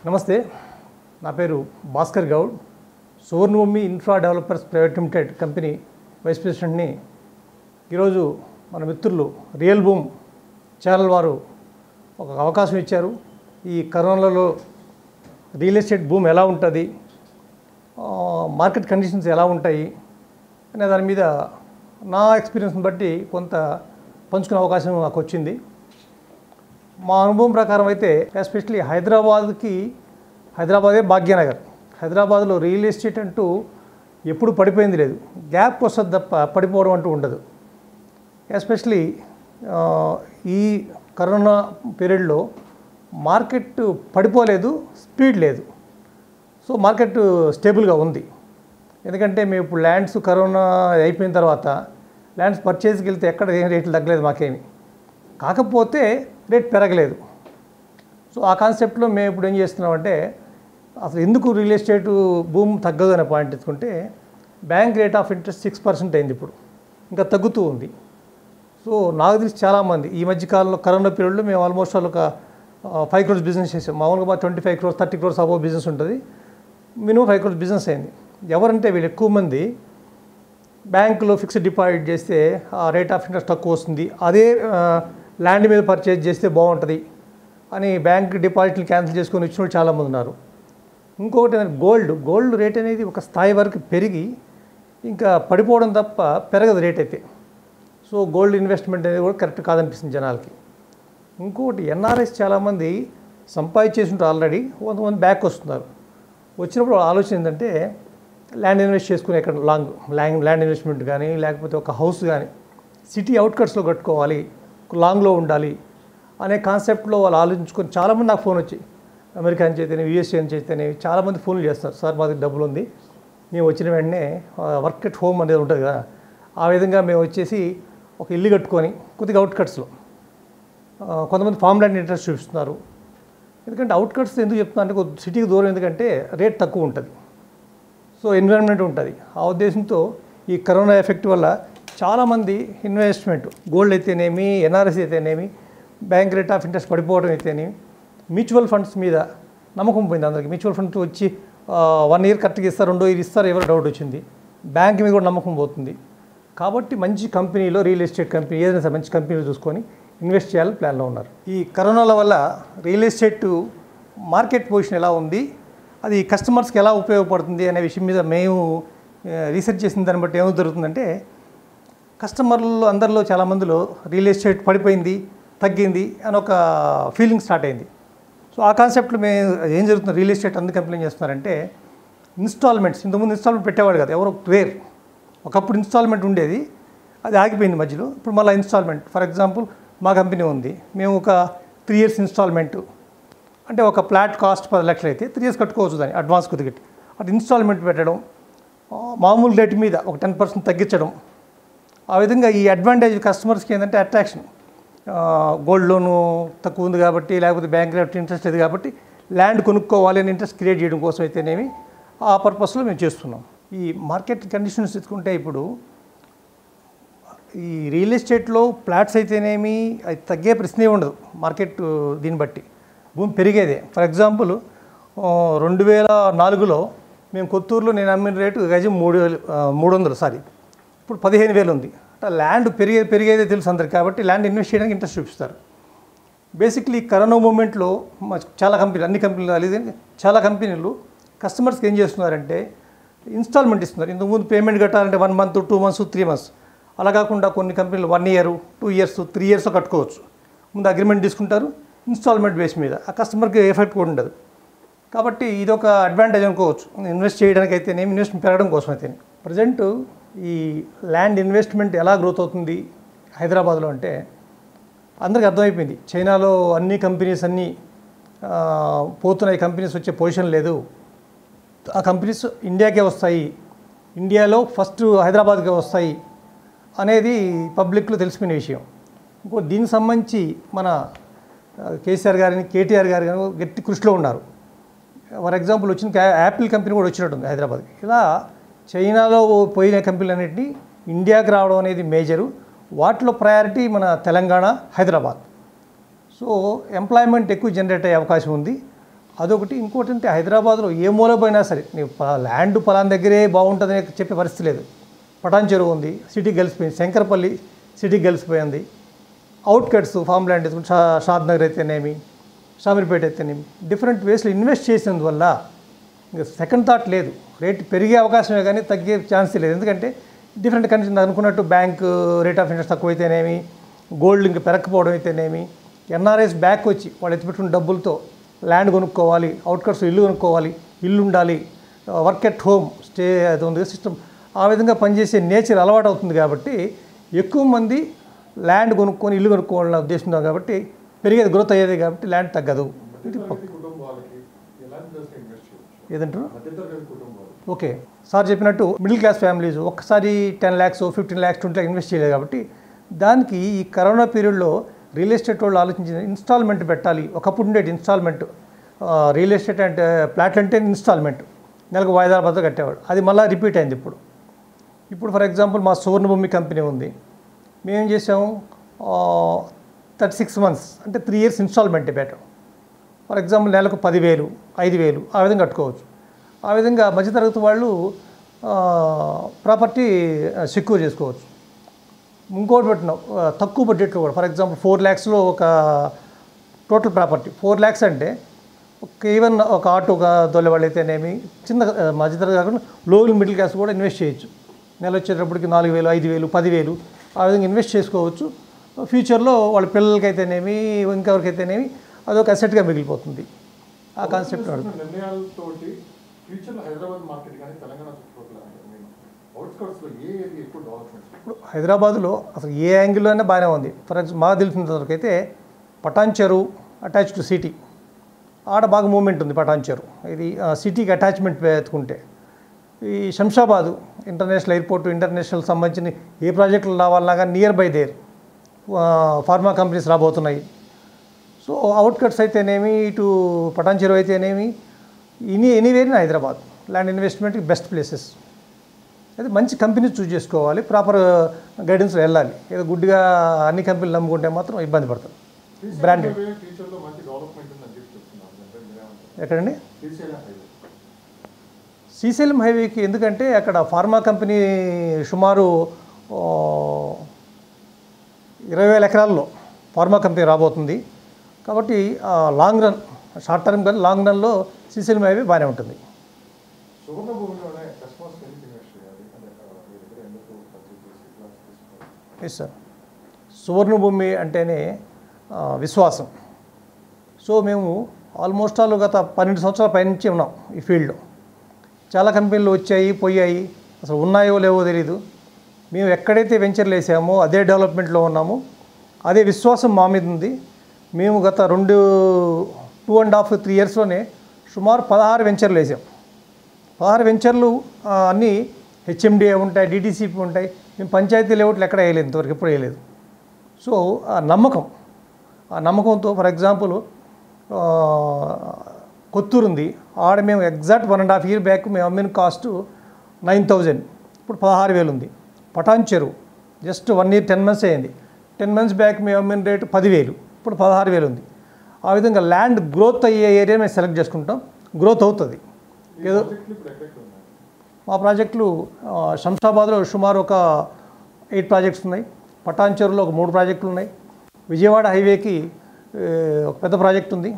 నమస్తే నా పేరు Bhaskar Goud Suvarnabhoomi infra developers private limited company vice ప్రెసిడెంట్ని ఈరోజు మన మిత్రులు రియల్ బూమ్ ఛానల్ వారు ఒక అవకాశం ఇచ్చారు ఈ కరోనాలో రియల్ ఎస్టేట్ భూమి ఎలా ఉంటుంది ఆ, మార్కెట్ కండిషన్స్ ఎలా ఉంటాయి అనే దాని మీద నా ఎక్స్పీరియన్స్ని బట్టి కొంత పంచుకునే అవకాశం నాకు వచ్చింది మా అనుభవం ప్రకారం అయితే ఎస్పెషలీ హైదరాబాద్కి హైదరాబాదే భాగ్యనగర్ హైదరాబాద్లో రియల్ ఎస్టేట్ అంటూ ఎప్పుడు పడిపోయింది లేదు గ్యాప్ వస్తుంది తప్ప పడిపోవడం అంటూ ఉండదు ఎస్పెషలీ ఈ కరోనా పీరియడ్లో మార్కెట్ పడిపోలేదు స్పీడ్ లేదు సో మార్కెట్ స్టేబుల్గా ఉంది ఎందుకంటే మేము ఇప్పుడు ల్యాండ్స్ కరోనా అయిపోయిన తర్వాత ల్యాండ్స్ పర్చేస్కి వెళ్తే ఎక్కడ ఏం రేట్లు తగ్గలేదు మాకేమి కాకపోతే రేట్ పెరగలేదు సో ఆ కాన్సెప్ట్లో మేము ఇప్పుడు ఏం చేస్తున్నామంటే అసలు ఎందుకు రియల్ ఎస్టేట్ భూమి తగ్గదు అనే పాయింట్ ఎత్తుకుంటే bank rate of interest six percent అయింది ఇప్పుడు ఇంకా తగ్గుతూ ఉంది సో నాకు తెలిసి చాలామంది ఈ మధ్య కాలంలో కరోనా పీరియడ్లో మేము ఆల్మోస్ట్ వాళ్ళు ఒక ఫైవ్ క్రోర్స్ బిజినెస్ చేసాం మామూలుగా మా twenty five crores thirty crores అబో బిజినెస్ ఉంటుంది మినిమం ఫైవ్ క్రోర్స్ బిజినెస్ అయింది ఎవరంటే వీళ్ళు ఎక్కువ మంది బ్యాంకులో ఫిక్స్డ్ డిపాజిట్ చేస్తే ఆ రేట్ ఆఫ్ ఇంట్రెస్ట్ తక్కువ వస్తుంది అదే ల్యాండ్ మీద పర్చేజ్ చేస్తే బాగుంటుంది అని బ్యాంక్ డిపాజిట్లు క్యాన్సిల్ చేసుకొని వచ్చిన వాళ్ళు చాలామంది ఉన్నారు ఇంకొకటి ఏంటంటే గోల్డ్ గోల్డ్ రేట్ అనేది ఒక స్థాయి వరకు పెరిగి ఇంకా పడిపోవడం తప్ప పెరగదు రేట్ అయితే సో గోల్డ్ ఇన్వెస్ట్మెంట్ అనేది కూడా కరెక్ట్ కాదనిపిస్తుంది జనాలకి ఇంకొకటి ఎన్ఆర్ఎస్ చాలామంది సంపాదించేసి ఉంటారు ఆల్రెడీ కొంతమంది బ్యాక్ వస్తున్నారు వచ్చినప్పుడు వాళ్ళ ఆలోచన ఏంటంటే ల్యాండ్ ఇన్వెస్ట్ చేసుకుని ఎక్కడ లాంగ్ ల్యాండ్ ల్యాండ్ ఇన్వెస్ట్మెంట్ కానీ లేకపోతే ఒక హౌస్ కానీ సిటీ అవుట్కట్స్లో కట్టుకోవాలి లాంగ్లో ఉండాలి అనే కాన్సెప్ట్లో వాళ్ళు ఆలోచించుకొని చాలామంది నాకు ఫోన్ వచ్చి అమెరికా నుంచి అయితేనే యూఎస్ఏ నుంచి అయితేనే చాలామంది ఫోన్లు చేస్తారు సార్ మా దగ్గర డబ్బులు ఉంది మేము వచ్చిన వెంటనే వర్క్ ఎట్ హోమ్ అనేది ఉంటుంది కదా ఆ విధంగా మేము వచ్చేసి ఒక ఇల్లు కట్టుకొని కొద్దిగా అవుట్కట్స్లో కొంతమంది ఫామ్ ల్యాండ్ ఇంట్రెస్ట్ చూపిస్తున్నారు ఎందుకంటే అవుట్కట్స్ ఎందుకు చెప్తున్నా అంటే కొద్ది సిటీకి దూరం ఎందుకంటే రేట్ తక్కువ ఉంటుంది సో ఎన్విరాన్మెంట్ ఉంటుంది ఆ ఉద్దేశంతో ఈ కరోనా ఎఫెక్ట్ వల్ల చాలామంది ఇన్వెస్ట్మెంట్ గోల్డ్ అయితేనేమి ఎన్ఆర్ఎస్ అయితేనేమి బ్యాంక్ రేట్ ఆఫ్ ఇంట్రెస్ట్ పడిపోవడం అయితేనేమి మ్యూచువల్ ఫండ్స్ మీద నమ్మకం పోయింది అందరికి మ్యూచువల్ ఫండ్స్ వచ్చి వన్ ఇయర్ కరెక్ట్గా ఇస్తారు రెండో ఇయర్ ఇస్తారు ఎవరో డౌట్ వచ్చింది బ్యాంక్ మీద కూడా నమ్మకం పోతుంది కాబట్టి మంచి కంపెనీలో రియల్ ఎస్టేట్ కంపెనీ ఏదైనా సరే మంచి కంపెనీలు చూసుకొని ఇన్వెస్ట్ చేయాలని ప్లాన్లో ఉన్నారు ఈ కరోనాల వల్ల రియల్ ఎస్టేట్ మార్కెట్ పొజిషన్ ఎలా ఉంది అది కస్టమర్స్కి ఎలా ఉపయోగపడుతుంది అనే విషయం మీద మేము ఆ, రీసెర్చ్ చేసిన దాన్ని బట్టి ఏమో జరుగుతుందంటే కస్టమర్లు అందరిలో చాలామందిలో రియల్ ఎస్టేట్ పడిపోయింది తగ్గింది అని ఒక ఫీలింగ్ స్టార్ట్ అయింది సో ఆ కాన్సెప్ట్లో మేము ఏం జరుగుతుంది రియల్ ఎస్టేట్ అందుకు కంప్లైంట్ చేస్తున్నారంటే ఇన్స్టాల్మెంట్స్ ఇంతకుముందు ఇన్స్టాల్మెంట్ పెట్టేవాడు కదా ఎవరో రేర్ ఒకప్పుడు ఇన్స్టాల్మెంట్ ఉండేది అది ఆగిపోయింది మధ్యలో ఇప్పుడు మళ్ళీ ఇన్స్టాల్మెంట్ ఫర్ ఎగ్జాంపుల్ మా కంపెనీ ఉంది మేము ఒక త్రీ ఇయర్స్ ఇన్స్టాల్మెంట్ అంటే ఒక ఫ్లాట్ కాస్ట్ పది లక్షలు అయితే త్రీ ఇయర్స్ కట్టుకోవచ్చు దాన్ని అడ్వాన్స్ కొద్దిగా అటు ఇన్స్టాల్మెంట్ పెట్టడం ఆ, మామూలు రేట్ మీద ఒక టెన్ పర్సెంట్ తగ్గించడం ఆ విధంగా ఈ అడ్వాంటేజ్ కస్టమర్స్కి ఏంటంటే అట్రాక్షన్ గోల్డ్ లోను తక్కువ ఉంది కాబట్టి లేకపోతే బ్యాంక్ రేట్ ఇంట్రెస్ట్ లేదు కాబట్టి ల్యాండ్ కొనుక్కోవాలి అని ఇంట్రెస్ట్ క్రియేట్ చేయడం కోసం అయితేనేమి ఆ పర్పస్లో మేము చేస్తున్నాం ఈ మార్కెట్ కండిషన్స్ తీసుకుంటే ఇప్పుడు ఈ రియల్ ఎస్టేట్లో ఫ్లాట్స్ అయితేనేమి అది తగ్గే ప్రశ్నే ఉండదు మార్కెట్ దీన్ని బట్టి భూమి పెరిగేదే ఫర్ ఎగ్జాంపుల్ రెండు వేల నాలుగులో మేము కొత్తూరులో నేను అమ్మిన రేటు గజం మూడు వేలు ఆ, మూడు వందలు సారీ ఇప్పుడు పదిహేను వేలు ఉంది అంటే ల్యాండ్ పెరిగే పెరిగేదే తెలుసు అందరికి కాబట్టి ల్యాండ్ ఇన్వెస్ట్ చేయడానికి ఇంట్రెస్ట్ చూపిస్తారు బేసిక్లీ కరోనా మూమెంట్లో మా చాలా కంపెనీలు అన్ని కంపెనీలు అలాగే చాలా కంపెనీలు కస్టమర్స్కి ఏం చేస్తున్నారంటే ఇన్స్టాల్మెంట్ ఇస్తున్నారు ఇంతకుముందు పేమెంట్ కట్టాలంటే one month two months three months అలా కాకుండా కొన్ని కంపెనీలు one year two years three years కట్టుకోవచ్చు ముందు అగ్రిమెంట్ తీసుకుంటారు ఇన్స్టాల్మెంట్ బేస్ మీద ఆ కస్టమర్కి ఎఫెక్ట్ కూడా ఉండదు కాబట్టి ఇది ఒక అడ్వాంటేజ్ అనుకోవచ్చు ఇన్వెస్ట్ చేయడానికి అయితేనే ఇన్వెస్ట్మెంట్ పెరగడం కోసం అయితే ప్రజెంట్ ఈ ల్యాండ్ ఇన్వెస్ట్మెంట్ ఎలా గ్రోత్ అవుతుంది హైదరాబాద్లో అంటే అందరికి అర్థమైపోయింది చైనాలో అన్ని కంపెనీస్ అన్నీ ఆ, పోతున్నాయి కంపెనీస్ వచ్చే పొజిషన్ లేదు ఆ కంపెనీస్ ఇండియాకే వస్తాయి ఇండియాలో ఫస్ట్ హైదరాబాద్కే వస్తాయి అనేది పబ్లిక్లో తెలిసిపోయిన విషయం ఇంకో దీనికి సంబంధించి మన ఆ, కేసీఆర్ గారిని కేటీఆర్ గారు కానీ గట్టి కృషిలో ఉన్నారు ఫర్ ఎగ్జాంపుల్ వచ్చిన క్యా- యాపిల్ కంపెనీ కూడా వచ్చినట్టుంది హైదరాబాద్కి ఇలా చైనాలో పోయిన కంపెనీలన్నింటినీ ఇండియాకి రావడం అనేది మేజరు వాటిలో ప్రయారిటీ మన తెలంగాణ హైదరాబాద్ సో ఎంప్లాయ్మెంట్ ఎక్కువ జనరేట్ అయ్యే అవకాశం ఉంది అదొకటి ఇంకోటి అంటే హైదరాబాద్లో ఏ మూల పోయినా సరే నీవు ప- ల్యాండ్ పలాన్ దగ్గరే బాగుంటుందని చెప్పే పరిస్థితి లేదు పటాన్ చెరువు ఉంది సిటీ గెలిచిపోయింది శంకరపల్లి సిటీ గెలిచిపోయింది అవుట్ కట్స్ ఫామ్ ల్యాండ్ తీసుకుంటే షా షాద్ నగర్ అయితేనేమి షామీర్పేట అయితేనేమి డిఫరెంట్ వేస్లో ఇన్వెస్ట్ చేసినందువల్ల ఇంకా సెకండ్ థాట్ లేదు రేట్ పెరిగే అవకాశమే కానీ తగ్గే ఛాన్స్ లేదు ఎందుకంటే డిఫరెంట్ కండిషన్ అనుకున్నట్టు బ్యాంక్ రేట్ ఆఫ్ ఇంట్రెస్ట్ తక్కువైతేనేమి గోల్డ్ ఇంకా పెరగకపోవడం అయితేనేమి ఎన్ఆర్ఎస్ బ్యాక్ వచ్చి వాళ్ళు ఎత్తిపెట్టుకున్న డబ్బులతో ల్యాండ్ కొనుక్కోవాలి అవుట్కట్స్ ఇల్లు కొనుక్కోవాలి ఇల్లు ఉండాలి వర్క్ ఎట్ హోమ్ స్టే అది ఉంది సిస్టమ్ ఆ విధంగా పనిచేసే నేచర్ అలవాటు అవుతుంది కాబట్టి ఎక్కువ మంది ల్యాండ్ కొనుక్కొని ఇల్లు కొనుక్కోవాలన్న ఉద్దేశంతో కాబట్టి పెరిగేది గ్రోత్ అయ్యేది కాబట్టి ల్యాండ్ తగ్గదు మధ్యతరగతి కుటుంబాలకి ఎలాంటి దశలో ఇన్వెస్ట్ చేయవచ్చు ఏదంటారు మధ్యతరగతి కుటుంబాలు ఓకే సార్ చెప్పినట్టు మిడిల్ క్లాస్ ఫ్యామిలీస్ ఒక్కసారి ten lakhs fifteen lakhs twenty lakhs invest చేయలేదు కాబట్టి దానికి ఈ కరోనా పీరియడ్లో రియల్ ఎస్టేట్ వాళ్ళు ఆలోచించిన ఇన్స్టాల్మెంట్ పెట్టాలి ఒకప్పుడు ఉండేది ఇన్స్టాల్మెంట్ రియల్ ఎస్టేట్ అంటే ప్లాట్ అంటే ఇన్స్టాల్మెంట్ నెలకు వాయిదాల బద్ద కట్టేవాడు అది మళ్ళీ రిపీట్ అయింది ఇప్పుడు ఇప్పుడు ఫర్ ఎగ్జాంపుల్ మా సువర్ణభూమి కంపెనీ ఉంది మేమేం చేసాము థర్టీ సిక్స్ మంత్స్ అంటే త్రీ ఇయర్స్ ఇన్స్టాల్మెంట్ పెట్టాం ఫర్ ఎగ్జాంపుల్ నెలకు పదివేలు ఐదు వేలు ఆ విధంగా కట్టుకోవచ్చు ఆ విధంగా మధ్యతరగతి వాళ్ళు ప్రాపర్టీ సెక్యూర్ చేసుకోవచ్చు ఇంకోటి పెట్టినాం ఆ, తక్కువ బడ్జెట్లో కూడా ఫర్ ఎగ్జాంపుల్ ఫోర్ ల్యాక్స్లో ఒక టోటల్ ప్రాపర్టీ ఫోర్ ల్యాక్స్ అంటే ఒక ఈవెన్ ఒక ఆటో దొల్లే వాళ్ళు అయితేనేమి చిన్న ఆ, మధ్యతరగతి కాకుండా లో మిడిల్ క్లాస్ కూడా ఇన్వెస్ట్ చేయొచ్చు నెల వచ్చేటప్పటికి నాలుగు వేలు ఐదు వేలు పదివేలు ఆ విధంగా ఇన్వెస్ట్ చేసుకోవచ్చు ఫ్యూచర్లో వాళ్ళ పిల్లలకైతేనేమి ఇంకెవరికైతేనేమి అదొక అసెట్గా మిగిలిపోతుంది ఆ కాన్సెప్ట్ వాడు తీసుకున్న నిర్ణయాలతోటి ఫ్యూచర్ లో హైదరాబాద్ మార్కెట్ కానీ తెలంగాణ చుట్టుపక్కల అవుట్స్కట్స్ లో ఏ ఏరియా ఎక్కువ డెవలప్మెంట్ ఇప్పుడు హైదరాబాద్లో అసలు ఏ యాంగిల్లో అయినా బాగానే ఉంది ఫర్ ఎగ్జాంపుల్ మాకు తెలిసినంత వరకు అయితే పటాన్ చెరువు అటాచ్ టు సిటీ ఆడ బాగా మూమెంట్ ఉంది పటాన్ చెరువు ఇది ఆ, సిటీకి అటాచ్మెంట్ ఎత్తుకుంటే ఈ శంషాబాదు ఇంటర్నేషనల్ ఎయిర్పోర్ట్ ఇంటర్నేషనల్ సంబంధించిన ఏ ప్రాజెక్టులు రావాలన్నా కానీ near by there pharma companies రాబోతున్నాయి సో అవుట్కట్స్ అయితేనేమి ఇటు పటాన్ చెరువు అయితేనేమి ఇని ఎనీవేర్ ఇన్ హైదరాబాద్ ల్యాండ్ ఇన్వెస్ట్మెంట్కి బెస్ట్ ప్లేసెస్ అయితే మంచి కంపెనీ చూస్ చేసుకోవాలి ప్రాపర్ గైడెన్స్ వెళ్ళాలి ఏదో గుడ్డిగా అన్ని కంపెనీలు నమ్ముకుంటే మాత్రం ఇబ్బంది పడుతుంది బ్రాండెడ్ ఫ్యూచర్ లో మంచి డెవలప్మెంట్ ఉందని చెప్పి చెప్తున్నాను అంటే మీరేమంటారు ఎక్కడండి శ్రీశైలం హైవే శ్రీశైలం హైవేకి ఎందుకంటే అక్కడ ఫార్మా కంపెనీ సుమారు ఆ, ఇరవై వేల ఎకరాల్లో ఫార్మా కంపెనీ రాబోతుంది కాబట్టి ఆ, లాంగ్ రన్ షార్ట్ టర్మ్ కానీ లాంగ్ రన్లో శ్రీశైలం హైవే బాగానే ఉంటుంది సువర్ణ భూమిలోనే కస్టమర్స్ ఎందుకు ఇన్వెస్ట్ చేయాలి అంటే అక్కడ మీ దగ్గర ఎందుకు పర్చేజ్ చేసి ఇట్లా తీసుకోవాలి ఎస్ సార్ సువర్ణభూమి అంటేనే ఆ, విశ్వాసం సో మేము ఆల్మోస్ట్ ఆల్ గత పన్నెండు సంవత్సరాల పైనుంచి ఉన్నాం ఈ ఫీల్డ్లో చాలా కంపెనీలు వచ్చాయి పోయాయి అసలు ఉన్నాయో లేవో తెలియదు మేము ఎక్కడైతే వెంచర్లు వేసామో అదే డెవలప్మెంట్లో ఉన్నాము అదే విశ్వాసం మా మీద ఉంది మేము గత రెండు టూ అండ్ హాఫ్ త్రీ ఇయర్స్లోనే సుమారు పదహారు వెంచర్లు వేసాం పదహారు వెంచర్లు ఆ, అన్నీ హెచ్ఎండిఏ ఉంటాయి డిటీసీపీ ఉంటాయి మేము పంచాయతీ లేఅవుట్లు ఎక్కడ వేయలేదు ఇంతవరకు ఎప్పుడు వేయలేదు సో ఆ నమ్మకం ఆ నమ్మకంతో ఫర్ ఎగ్జాంపుల్ ఆ, కొత్తూరు ఉంది ఆడ మేము exact one and half year back మేము అమ్మిన కాస్ట్ నైన్ థౌజండ్ ఇప్పుడు పదహారు వేలు ఉంది Patan Cheruvu just one year ten months అయింది టెన్ మంత్స్ బ్యాక్ మేము అమ్మిన రేటు పదివేలు ఇప్పుడు పదహారు వేలు ఉంది ఆ విధంగా ల్యాండ్ గ్రోత్ అయ్యే ఏరియా మేము సెలెక్ట్ చేసుకుంటాం గ్రోత్ అవుతుంది ఈ ఏదో ప్రాజెక్టులు ఇప్పుడు ఎక్కడెక్కడ ఉన్నాయి మా ప్రాజెక్టులు ఆ, శంషాబాద్లో సుమారు ఒక ఎయిట్ ప్రాజెక్ట్స్ ఉన్నాయి పటాన్ చెరువులో ఒక మూడు ప్రాజెక్టులు ఉన్నాయి విజయవాడ హైవేకి ఏ, ఒక పెద్ద ప్రాజెక్ట్ ఉంది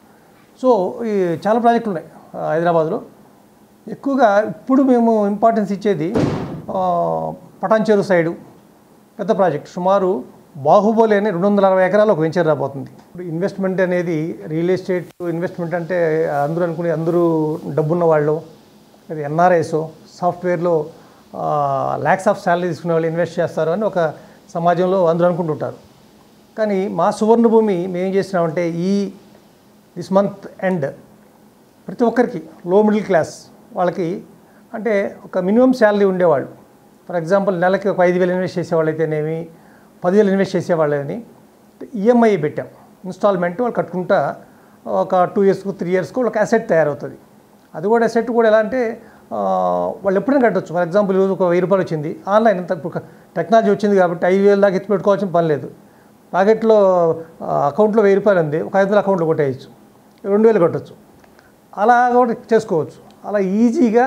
సో ఈ చాలా ప్రాజెక్టులు ఉన్నాయి ఆ, హైదరాబాద్లో ఎక్కువగా ఇప్పుడు మేము ఇంపార్టెన్స్ ఇచ్చేది ఆ, పటాన్ చెరువు సైడు పెద్ద ప్రాజెక్ట్ సుమారు బాహుబలి అని రెండు వందల అరవై ఎకరాలు ఒక వెంచర్ రాబోతుంది ఇప్పుడు ఇన్వెస్ట్మెంట్ అనేది రియల్ ఎస్టేట్ ఇన్వెస్ట్మెంట్ అంటే అందరూ అనుకునే అందరూ డబ్బున్న వాళ్ళు అది ఎన్ఆర్ఐస్ సాఫ్ట్వేర్లో ల్యాక్స్ ఆఫ్ శాలరీ తీసుకునే వాళ్ళు ఇన్వెస్ట్ చేస్తారు అని ఒక సమాజంలో అందరూ అనుకుంటుంటారు కానీ మా సువర్ణ భూమి మేము ఏం చేసినామంటే ఈ దిస్ మంత్ ఎండ్ ప్రతి ఒక్కరికి లో మిడిల్ క్లాస్ వాళ్ళకి అంటే ఒక మినిమం శాలరీ ఉండేవాళ్ళు ఫర్ ఎగ్జాంపుల్ నెలకి ఒక ఐదు వేలు ఇన్వెస్ట్ చేసేవాళ్ళు అయితేనేమి పదివేలు ఇన్వెస్ట్ చేసేవాళ్ళని ఈఎంఐ పెట్టాం ఇన్స్టాల్మెంట్ వాళ్ళు కట్టుకుంటా ఒక టూ ఇయర్స్కు త్రీ ఇయర్స్కు వాళ్ళకి అసెట్ తయారవుతుంది అది కూడా అసెట్ కూడా ఎలా అంటే ఆ, వాళ్ళు ఎప్పుడైనా కట్టవచ్చు ఫర్ ఎగ్జాంపుల్ ఈరోజు ఒక వెయ్యి రూపాయలు వచ్చింది ఆన్లైన్ అంత ఇప్పుడు టెక్నాలజీ వచ్చింది కాబట్టి ఐదు వేలు దాకా ఎత్తి పెట్టుకోవాల్సిన పని లేదు పాకెట్లో ఆ, అకౌంట్లో వెయ్యి రూపాయలు ఉంది ఒక ఐదు వేల అకౌంట్లో కొట్టేయచ్చు రెండు వేలు కొట్టచ్చు అలా కూడా చేసుకోవచ్చు అలా ఈజీగా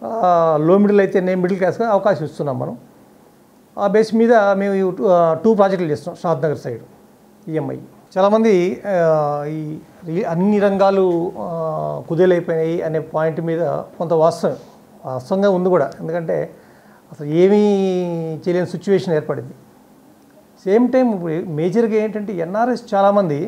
లో మిడిల్ అయితే నేను మిడిల్ క్లాస్గా అవకాశం ఇస్తున్నాం మనం ఆ బేస్ మీద మేము ఈ టూ- ఆ, టూ ప్రాజెక్టులు చేస్తాం షాద్ నగర్ సైడ్ ఈఎంఐ చాలామంది ఆ, ఈ రి- అన్ని రంగాలు ఆ, కుదేలైపోయినాయి అనే పాయింట్ మీద కొంత వాస్తవం వాస్తవంగా ఉంది కూడా ఎందుకంటే అసలు ఏమీ చేయలేని సిచ్యువేషన్ ఏర్పడింది సేమ్ టైం ఇప్పుడు మేజర్గా ఏంటంటే ఎన్ఆర్ఎస్ చాలామంది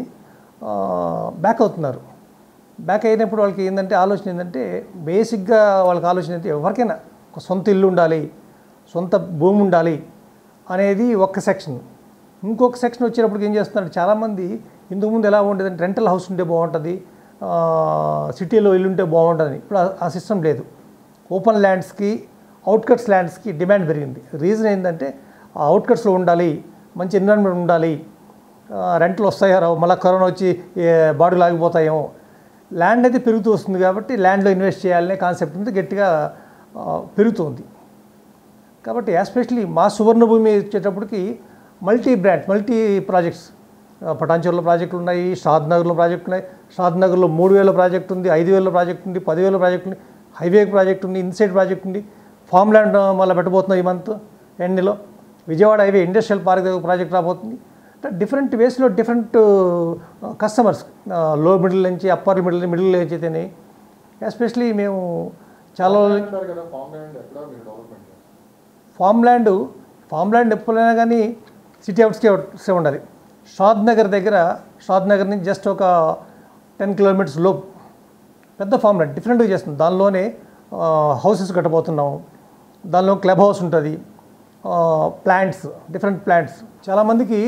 బ్యాక్ అవుతున్నారు బ్యాక్ అయినప్పుడు వాళ్ళకి ఏంటంటే ఆలోచన ఏంటంటే బేసిక్గా వాళ్ళకి ఆలోచన ఏంటంటే ఎవరికైనా ఒక సొంత ఇల్లు ఉండాలి సొంత భూమి ఉండాలి అనేది ఒక సెక్షన్ ఇంకొక సెక్షన్ వచ్చేటప్పటికి ఏం చేస్తున్నారు చాలామంది ఇంతకుముందు ఎలా ఉండేదంటే రెంటల్ హౌస్ ఉంటే బాగుంటుంది ఆ, సిటీలో ఇల్లు ఉంటే బాగుంటుంది ఇప్పుడు ఆ- ఆ సిస్టమ్ లేదు ఓపెన్ ల్యాండ్స్కి అవుట్కట్స్ ల్యాండ్స్కి డిమాండ్ పెరిగింది రీజన్ ఏంటంటే ఆ అవుట్కట్స్లో ఉండాలి మంచి ఎన్విరాన్మెంట్ ఉండాలి ఆ, రెంట్లు వస్తాయో రావు మళ్ళీ కరోనా వచ్చి ఏ, బాడులు ఆగిపోతాయేమో ల్యాండ్ అయితే పెరుగుతూ వస్తుంది కాబట్టి ల్యాండ్లో ఇన్వెస్ట్ చేయాలనే కాన్సెప్ట్ ఉంది గట్టిగా ఆ, పెరుగుతుంది కాబట్టి ఎస్పెషలీ మా సువర్ణభూమి వచ్చేటప్పటికి మల్టీ బ్రాండ్ మల్టీ ప్రాజెక్ట్స్ పటాన్చెరులో ప్రాజెక్టులు ఉన్నాయి షాద్ నగర్లో ప్రాజెక్ట్ ఉన్నాయి షాద్ నగర్లో మూడు వేల ప్రాజెక్ట్ ఉంది ఐదు వేల ప్రాజెక్ట్ ఉంది పదివేల ప్రాజెక్ట్ ఉంది హైవే ప్రాజెక్ట్ ఉంది ఇన్సైడ్ ప్రాజెక్ట్ ఉంది ఫామ్ ల్యాండ్ మళ్ళీ పెట్టబోతున్నాం ఈ మంత్ ఎండ్లో విజయవాడ హైవే ఇండస్ట్రియల్ పార్క్ దగ్గర ప్రాజెక్ట్ రాబోతుంది అంటే డిఫరెంట్ వేస్లో డిఫరెంట్ కస్టమర్స్ లో మిడిల్ నుంచి అప్పర్ మిడిల్ మిడిల్ నుంచి అయితేనే ఎస్పెషలీ మేము చాలా అంటారు కదా ఫామ్ ల్యాండ్ ఎక్కడ మీరు డెవలప్మెంట్ చేస్తారు ఫామ్ ల్యాండ్ ఫామ్ ల్యాండ్ ఎప్పుడైనా కానీ సిటీ అవుట్స్కే ఉండాలి షాద్ నగర్ దగ్గర షాద్ నగర్ నుంచి జస్ట్ ఒక టెన్ కిలోమీటర్స్ లోపు పెద్ద ఫామ్ ల్యాండ్ డిఫరెంట్గా చేస్తుంది దానిలోనే హౌసెస్ కట్టబోతున్నాము దానిలో క్లబ్ హౌస్ ఉంటుంది ప్లాంట్స్ డిఫరెంట్ ప్లాంట్స్ చాలామందికి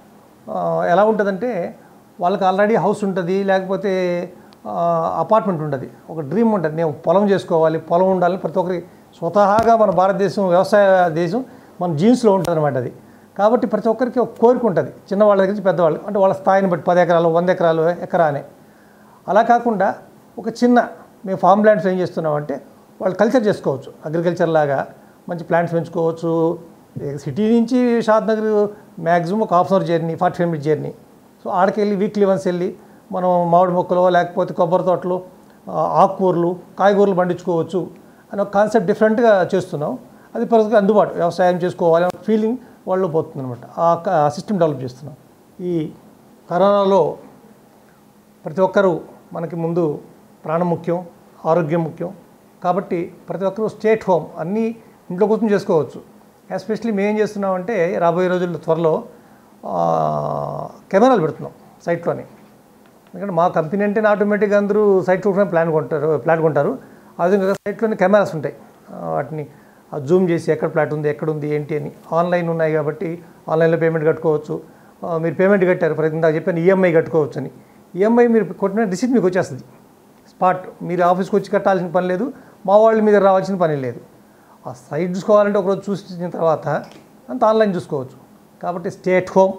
ఆ, ఎలా ఉంటుందంటే వాళ్ళకి ఆల్రెడీ హౌస్ ఉంటుంది లేకపోతే అపార్ట్మెంట్ ఉంటుంది ఒక డ్రీమ్ ఉంటుంది నేను పొలం చేసుకోవాలి పొలం ఉండాలి ప్రతి ఒక్కరికి స్వతహాగా మన భారతదేశం వ్యవసాయ దేశం మన జీన్స్లో ఉంటుంది అనమాట అది కాబట్టి ప్రతి ఒక్కరికి ఒక కోరిక ఉంటుంది చిన్నవాళ్ళ దగ్గర నుంచి పెద్దవాళ్ళు అంటే వాళ్ళ స్థాయిని బట్టి పది ఎకరాలు వంద ఎకరాలు ఎకరా అని అలా కాకుండా ఒక చిన్న మేము ఫామ్ ప్లాంట్స్ ఏం చేస్తున్నామంటే వాళ్ళు కల్చర్ చేసుకోవచ్చు అగ్రికల్చర్ లాగా మంచి ప్లాంట్స్ పెంచుకోవచ్చు సిటీ నుంచి షాద్ నగర్ మ్యాక్సిమం ఒక half hour journey forty five minute journey so ఆడికి వెళ్ళి వీక్లీ వన్స్ వెళ్ళి మనం మామిడి మొక్కలు లేకపోతే కొబ్బరి తోటలు ఆ, ఆకుకూరలు కాయగూరలు పండించుకోవచ్చు అని ఒక కాన్సెప్ట్ డిఫరెంట్గా చేస్తున్నాం అది ప్రజలకు అందుబాటు వ్యవసాయం చేసుకోవాలి అనే ఫీలింగ్ వాళ్ళు పోతుంది అనమాట ఆ సిస్టమ్ డెవలప్ చేస్తున్నాం ఈ కరోనాలో ప్రతి ఒక్కరూ మనకి ముందు ప్రాణం ముఖ్యం ఆరోగ్యం ముఖ్యం కాబట్టి ప్రతి ఒక్కరూ స్టేట్ హోమ్ అన్నీ ఇంట్లో కూర్చొని చేసుకోవచ్చు ఎస్పెషలీ మేము ఏం చేస్తున్నామంటే రాబోయే రోజుల్లో త్వరలో ఆ, కెమెరాలు పెడుతున్నాం సైట్లోని ఎందుకంటే మా కంపెనీ అంటేనే ఆటోమేటిక్గా అందరూ సైట్ చూడడానికి ప్లాన్ కొంటారు ప్లాట్ కొంటారు అదే సైట్లోని కెమెరాస్ ఉంటాయి ఆ, వాటిని జూమ్ చేసి ఎక్కడ ప్లాట్ ఉంది ఎక్కడ ఉంది ఏంటి అని ఆన్లైన్ ఉన్నాయి కాబట్టి ఆన్లైన్లో పేమెంట్ కట్టుకోవచ్చు ఆ, మీరు పేమెంట్ కట్టారు ఫర్ ఇందాక చెప్పాను ఈఎంఐ కట్టుకోవచ్చు అని ఈఎంఐ మీరు కొట్టిన రిసిప్ట్ మీకు వచ్చేస్తుంది స్పాట్ మీరు ఆఫీస్కి వచ్చి కట్టాల్సిన పని లేదు మా వాళ్ళు మీ దగ్గర రావాల్సిన పని లేదు ఆ సైట్ చూసుకోవాలంటే ఒకరోజు చూసిన తర్వాత అంత ఆన్లైన్ చూసుకోవచ్చు కాబట్టి స్టేట్ హోమ్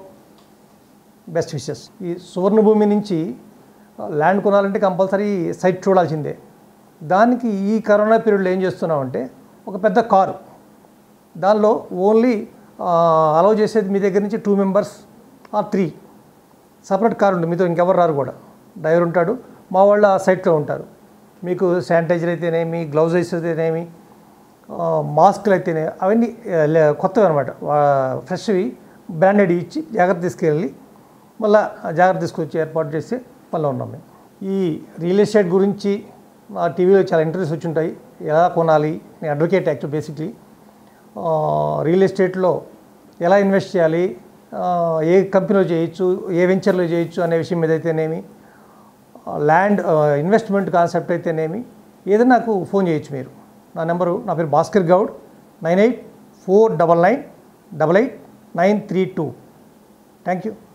బెస్ట్ విషెస్ ఈ సువర్ణభూమి నుంచి ల్యాండ్ కొనాలంటే కంపల్సరీ సైట్ చూడాల్సిందే దానికి ఈ కరోనా పీరియడ్లో ఏం చేస్తున్నామంటే ఒక పెద్ద కారు దానిలో ఓన్లీ అలౌ చేసేది మీ దగ్గర నుంచి two members or three separate car ఉంటుంది మీతో ఇంకెవరు రారు కూడా డ్రైవర్ ఉంటాడు మా వాళ్ళు ఆ సైట్లో ఉంటారు మీకు శానిటైజర్ అయితేనేమి గ్లౌజెస్ అయితేనేమి ఆ, మాస్కులు అయితేనే అవన్నీ ఆ, లే- కొత్తవి అనమాట ఫ్రెష్వి బ్రాండెడ్ ఇచ్చి జాగ్రత్త తీసుకెళ్ళి మళ్ళీ జాగ్రత్త తీసుకొచ్చి ఏర్పాటు చేసి పనిలో ఉన్నాం మేము ఈ రియల్ ఎస్టేట్ గురించి నా టీవీలో చాలా ఇంటర్వ్యూస్ వచ్చి ఉంటాయి ఎలా కొనాలి నేను అడ్వకేట్ యాక్చువల్ బేసిక్లీ రియల్ ఎస్టేట్లో ఎలా ఇన్వెస్ట్ చేయాలి ఆ, ఏ కంపెనీలో చేయొచ్చు ఏ వెంచర్లో చేయొచ్చు అనే విషయం మీద అయితేనేమి ల్యాండ్ ఇన్వెస్ట్మెంట్ కాన్సెప్ట్ అయితేనేమి ఏదైనా నాకు ఫోన్ చేయొచ్చు మీరు నా నెంబరు నా పేరు Bhaskar Goud nine eight four double nine double eight nine three two thank you